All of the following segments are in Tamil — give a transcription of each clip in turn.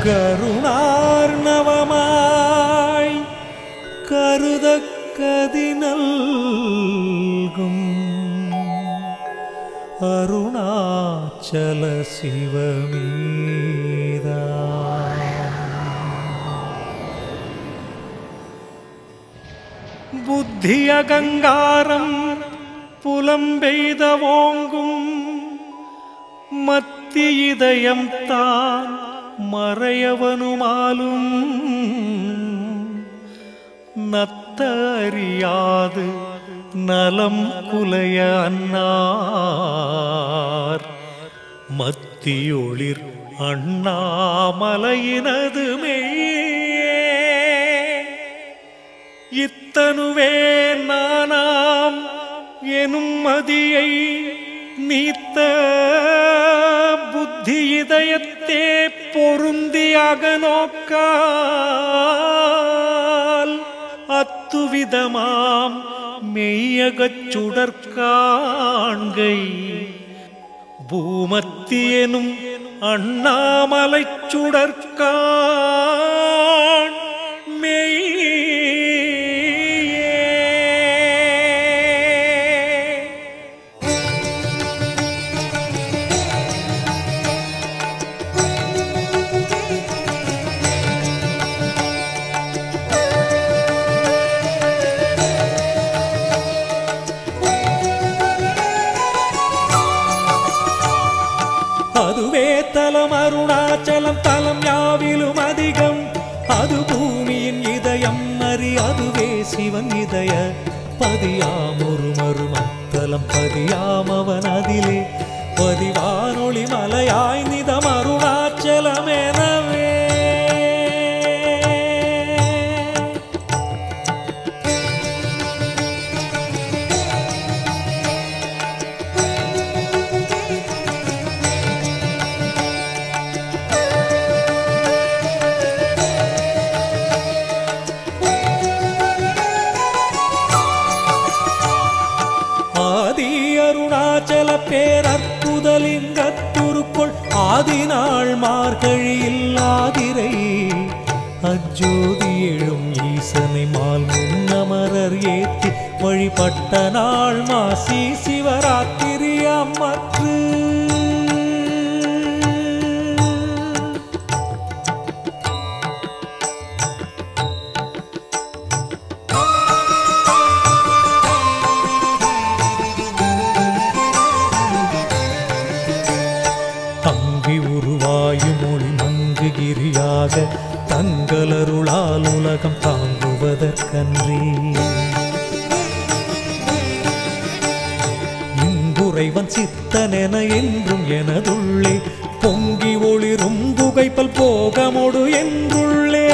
கருணார்ணவமாய் கருதக்கதி நல்கும் அருணாச்சல சிவமீதா புத்தி அகங்காரம் புலம்பெய்த ஓங்கும் மத்தி இதயம் தான் மறையவனுமாலும் நத்த அறியாது நலம் குலைய அன்னார் மத்தியொளிர் அண்ணாமலையினது மெய்யே இத்தனுவே நானாம் எனும் மதியை நீத்த புத்தி இதயத்தே பொருந்தியாக நோக்கால் அத்துவிதமாம் மெய்யகச் சுடற்காண்கை பூமத்தியனும் அண்ணாமலைச் சுடற்கான் மெய்யே அதுவே தலம் அருணாச்சலம் தலம் யாவிலும் அதிகம் அது பூமியின் இதயம் அறி அதுவே சிவன் இதய பதியாம் ஒரு மறுமத்தலம் பதியாம் அவன் அதிலே பதிவானொளி மலையாய் நிதம் அருணாச்சலம் எனவே ஆதி அருணாச்சல பேரற்புதலிங்கத்துருக்குள் ஆதிநாள் மார்கழியில் ஆதிரை அஜோதி எழும் ஈசனை மால் முன்னமரர் ஏத்தி வழிபட்ட நாள் மாசி சிவராத்திரி அம்மற்று தங்கி உருவாயும் மொழி மங்குகிரியாக தங்களருளால் உலகம் தாங்குவதற்கன்றி இங்குறைவன் சித்தனென என்றும் எனதுள்ளே பொங்கி ஒளிரும் புகைப்பல் போகமொடு என்றுள்ளே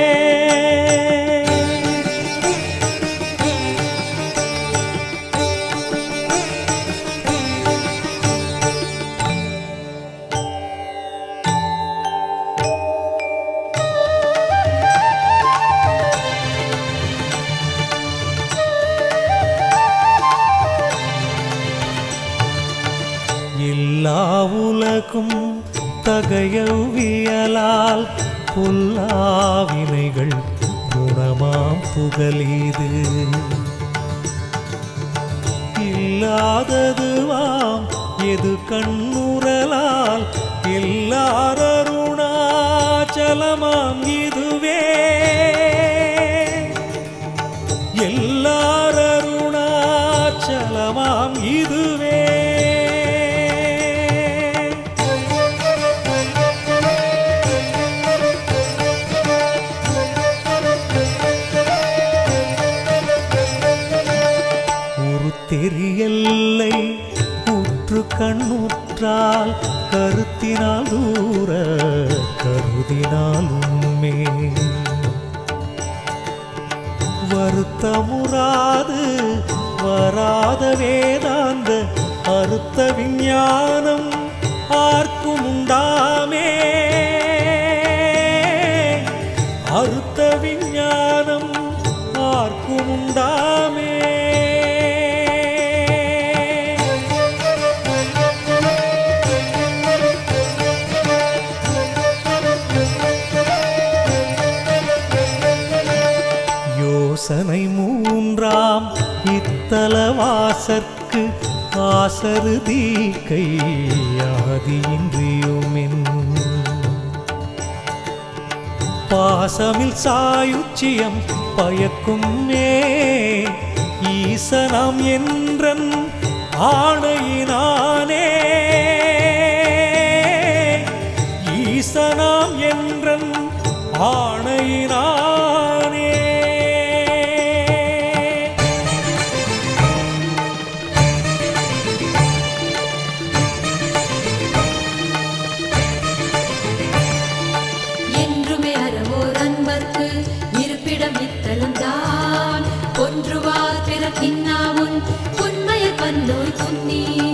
எல்லா உலகும் தகையவியலால் பொல்லாவினைகள் குணமாம் புகலீது இல்லாததுவாம் எது கண்ணுறலால் எல்லாரருணாச்சலமாம் இதுவே எல்லாரருணாச்சலமாம் இதுவே ஒரு தெரியல்லை உற்று கண்ணுற்றால் கருத்தினால் தூர கருதினாலுமே வருத்தமுறாது வராத வேதாந்த அறுத்த விஞ்ஞானம் ஆர்க்கும் உண்டாமே அறுத்த விஞ்ஞானம் ஆர்க்கும் உண்டாமே ஆசற்கு ஆசருதீக்கை ஆதியின்றியுமென் பாசமில் சாயுச்சியம் பயக்கும் மே ஈசனாம் என்றன் ஆணையினானே ஈசனாம் என்றன் ஆணையினானே என்றுமே அறவோர் அன்பர்க்கு இருப்பிடம் இத்தலம்தான் ஒன்றுவார் பிறக்கின்னாவுன் உண்மைய பன்னோய் துன்னி